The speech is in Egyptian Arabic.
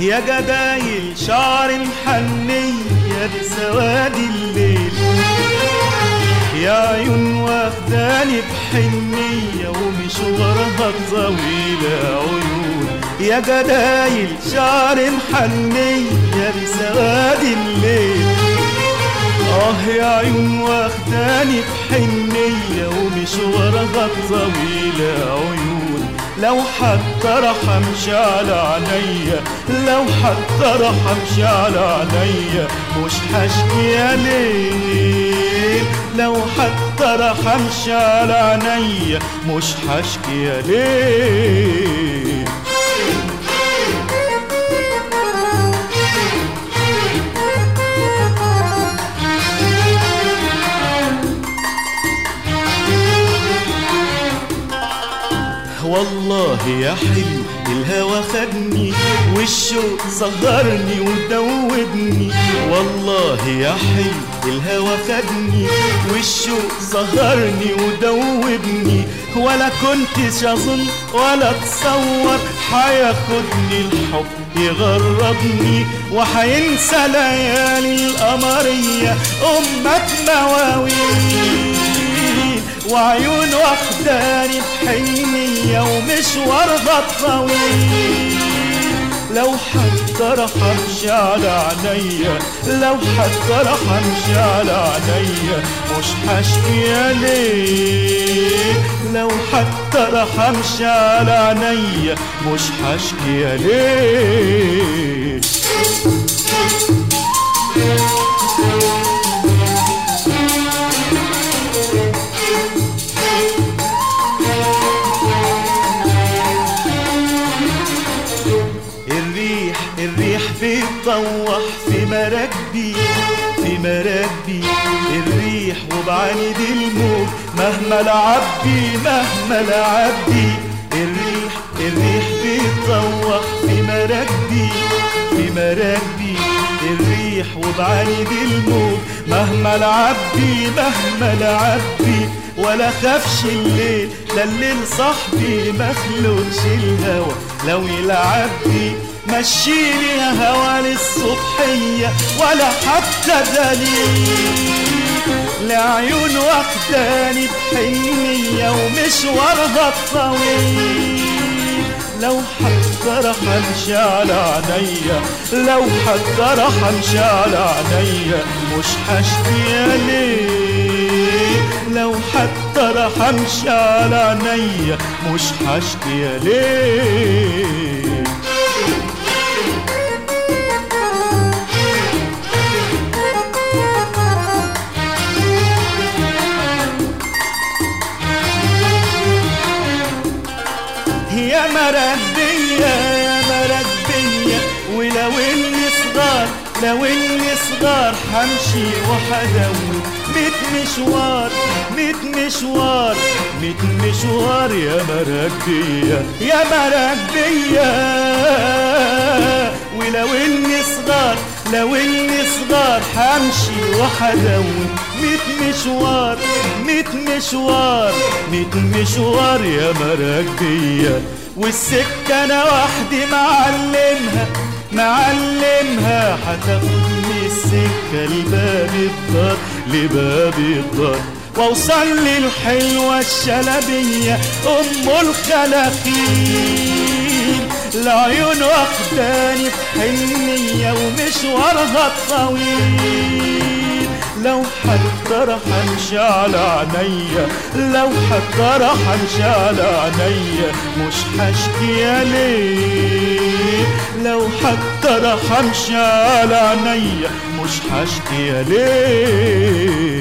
يا جدايل شعر محنية بسواد الليل يا عيون واخداني بحنية ومشوارها طويلة عيون يا جدايل شعر محنية بسواد الليل آه يا عيون واخداني بحنية ومشوارها طويلة عيون لو حتى رحمش على عينيا لو حتى رحمش على عينيا مش هشكي يا ليل لو حتى رحمش على عينيا مش هشكي يا ليل والله يا حلو الهوى خدني والشوق صغرني ودوبني والله يا حلو الهوى خدني والشوق صغرني ودوبني ولا كنتش اظن ولا اتصور حياخدني الحب يغربني وحينسى ليالي القمرية أمك مواويل وعيون واخداني بحنية ومشوارها طويل لو حتى رحمش على عينيا لو حتى رحمش على عينيا مش هشكي يا ليه لو حتى رحمش على عينيا مش هشكي يا ليه الريح الريح بتطوح في مراكبي في مراكبي الريح وبعاند الموج مهما لعبي مهما لعبي الريح الريح بتطوح في مراكبي في مراكبي الريح وبعاند الموج مهما لعبي مهما لعبي ولا خافش الليل ده الليل صاحبي مخلوقش الهوى لو يلعب بي مشيني يا هوا للصبحية ولا حتى دليل لعيون واخداني بحنية ومشوارها الطويل لو حتى رحمش على عينيا لو حتى رحمش على عينيا مش هشكي يا ليه لو حتى رحمش على عينيا مش هشكي يا ليه يا مردية يا مردية ولو اني صغار لو اني صغار حمشي وحدوي ميت مشوار ميت مشوار ميت مشوار يا مردية يا مردية ولو اني صغار لو اني صغار حمشي وحدوي ميت مشوار ميت مشوار ميت مشوار يا مراكبية والسكة انا وحدي معلمها معلمها هتاخدني السكة لباب الدار لباب الدار واوصل للحلوة الشلبية ام الخلاخيل العيون واخداني بحنية ومشوارها الطويل لو حتى رحمش على عينيا لو حتى رحمش على عينيا مش هشكي يا ليه لو حتى رحمش على عينيا مش هشكي يا ليه